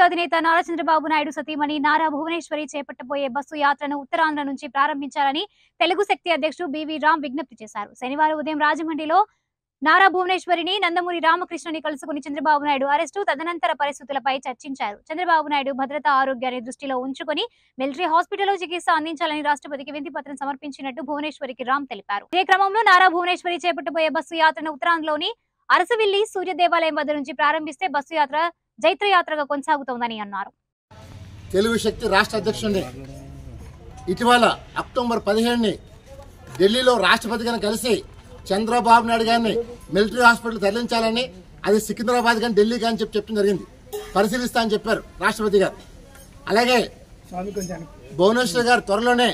అధినేత నారా చంద్రబాబు నాయుడు సతీమణి నారా భువనేశ్వరి చేపట్టబోయే బస్సు యాత్రను ఉత్తరాంధ్ర నుంచి ప్రారంభించాలని తెలుగు శక్తి అధ్యక్షుడు బివి రామ్ విజ్ఞప్తి చేశారు శనివారం ఉదయం రాజమండ్రిలో నారా భువనేశ్వరిని నందమూరి రామకృష్ణని కలుసుకుని చంద్రబాబు నాయుడు అరెస్టు తదనంతర పరిస్థితులపై చర్చించారు చంద్రబాబు నాయుడు భద్రతా ఆరోగ్యాన్ని దృష్టిలో ఉంచుకొని మిలిటరీ హాస్పిటల్లో చికిత్స అందించాలని రాష్ట్రపతికి వినతి పత్రం సమర్పించినట్టు భువనేశ్వరికి రామ్ తెలిపారు ఇదే క్రమంలో నారా భువనేశ్వరి చేపట్టబోయే బస్సు యాత్రను ఉత్తరాంధ్రలోని అరసవిల్లి సూర్య దేవాలయం వద్ద నుంచి ప్రారంభిస్తే బస్సు యాత్ర జైత్ర యాత్రగా కొనసాగుతోందని అన్నారు తెలుగు శక్తి రాష్ట్ర అధ్యక్షుడిని ఇటీవల అక్టోబర్ పదిహేడుని ఢిల్లీలో రాష్ట్రపతి గారిని కలిసి చంద్రబాబు నాయుడు గారిని మిలిటరీ హాస్పిటల్ తరలించాలని అది సికింద్రాబాద్ కానీ ఢిల్లీ కానీ చెప్పి చెప్పడం జరిగింది పరిశీలిస్తా అని చెప్పారు రాష్ట్రపతి గారు అలాగే భువనేశ్వర్ గారు త్వరలోనే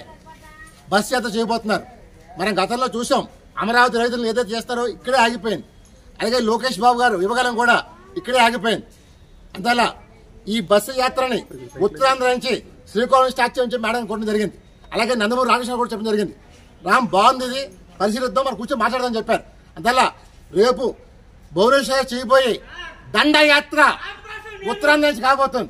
బస్ యాత్ర చేయబోతున్నారు మనం గతంలో చూసాం అమరావతి రైతులను ఏదైతే చేస్తారో ఇక్కడే ఆగిపోయింది అలాగే లోకేష్ బాబు గారు యువగలం కూడా ఇక్కడే ఆగిపోయింది అందువల్ల ఈ బస్సు యాత్రని ఉత్తరాంధ్ర నుంచి శ్రీకాకుళం స్టాచ్యూ నుంచి మేడం కొట్టడం జరిగింది అలాగే నందమూరి రామకృష్ణ కూడా చెప్పడం జరిగింది రామ్ బాగుంది ఇది పరిశీలిద్దాం మనం కూర్చొని మాట్లాడదాం చెప్పారు అందువల్ల రేపు భువనేశ్వర్ చేయబోయే దండయాత్ర ఉత్తరాంధ్ర నుంచి కాబోతుంది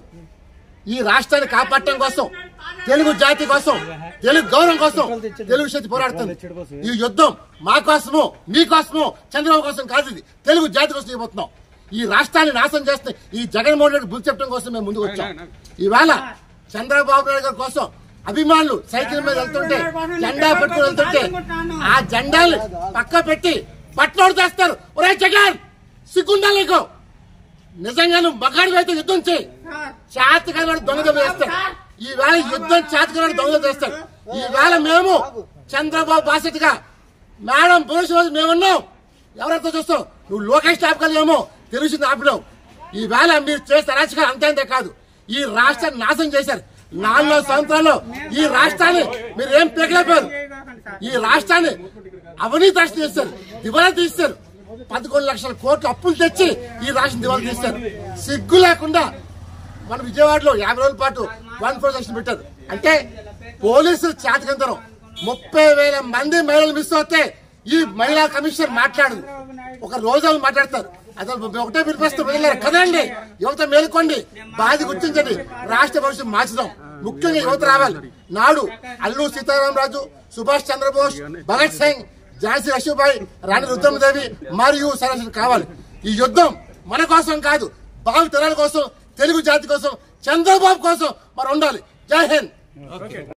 ఈ రాష్ట్రాన్ని కాపాడటం కోసం తెలుగు జాతి కోసం తెలుగు గౌరవం కోసం తెలుగు శక్తి పోరాడుతుంది ఈ యుద్ధం మా కోసము మీ కోసము చంద్రబాబు కోసం కాదు ఇది తెలుగు జాతి కోసం చేయబోతున్నాం ఈ రాష్ట్రాన్ని నాశనం చేస్తే ఈ జగన్మోహన్ రెడ్డి బుద్ధి చెప్పడం కోసం మేము ముందుకు వచ్చాం ఈవేళ చంద్రబాబు నాయుడు గారి కోసం అభిమానులు సైకిల్ మీద వెళ్తుంటే జెండా పట్టుకుని వెళ్తుంటే ఆ జెండాలు పక్క పెట్టి పట్లోడు చేస్తారు ఒరే జగన్ సిగ్గుందా నీకు నిజంగా నువ్వు మగాడివి అయితే యుద్ధం చేయి చేతకాడు దొంగ దెబ్బ చేస్తాడు ఈ వేళ యుద్ధం చేతకాడు దొంగ దెబ్బ చేస్తాడు ఈ వేళ మేము చంద్రబాబు బాధ్యతగా మేడం పోలీసు వాళ్ళు మేమున్నాం ఎవరైతే చూస్తాం నువ్వు లోకేష్ టాప్ కలిగేమో తెలిసింది ఆపినావు ఈ వేళ మీరు చేసే అరాచకాలు అంతే అంతే కాదు ఈ రాష్ట్రాన్ని నాశనం చేశారు నాలుగు సంవత్సరాల్లో ఈ రాష్ట్రాన్ని మీరు ఏం పీకలేపారు ఈ రాష్ట్రాన్ని అవినీతి రాష్ట్రం చేస్తారు దివాలా తీస్తారు పదకొండు లక్షల కోట్ల అప్పులు తెచ్చి ఈ రాష్ట్రం దివాలా తీస్తారు సిగ్గు లేకుండా మన విజయవాడలో యాభై రోజుల పాటు వన్ ఫోర్ సెక్షన్ పెట్టారు అంటే పోలీసులు చేతకంతరం ముప్పై వేల మంది మహిళలు మిస్ అవుతే ఈ మహిళా కమిషనర్ మాట్లాడదు ఒక రోజు ఆమె మాట్లాడతారు అసలు ఒకటే పిలిపిస్తే వదిలేరు కదండి యువత మేలుకోండి బాధ గుర్తించండి రాష్ట్ర భవిష్యత్తు మార్చుదాం ముఖ్యంగా యువత రావాలి నాడు అల్లు సీతారామరాజు సుభాష్ చంద్రబోస్ భగత్ సింగ్ ఝాన్సీ లక్ష్మీబాయి రాణి రుద్రమదేవి మరియు సరస్వతి కావాలి ఈ యుద్ధం మన కోసం కాదు భావి తరాల కోసం తెలుగు జాతి కోసం చంద్రబాబు కోసం మనం ఉండాలి జై హింద్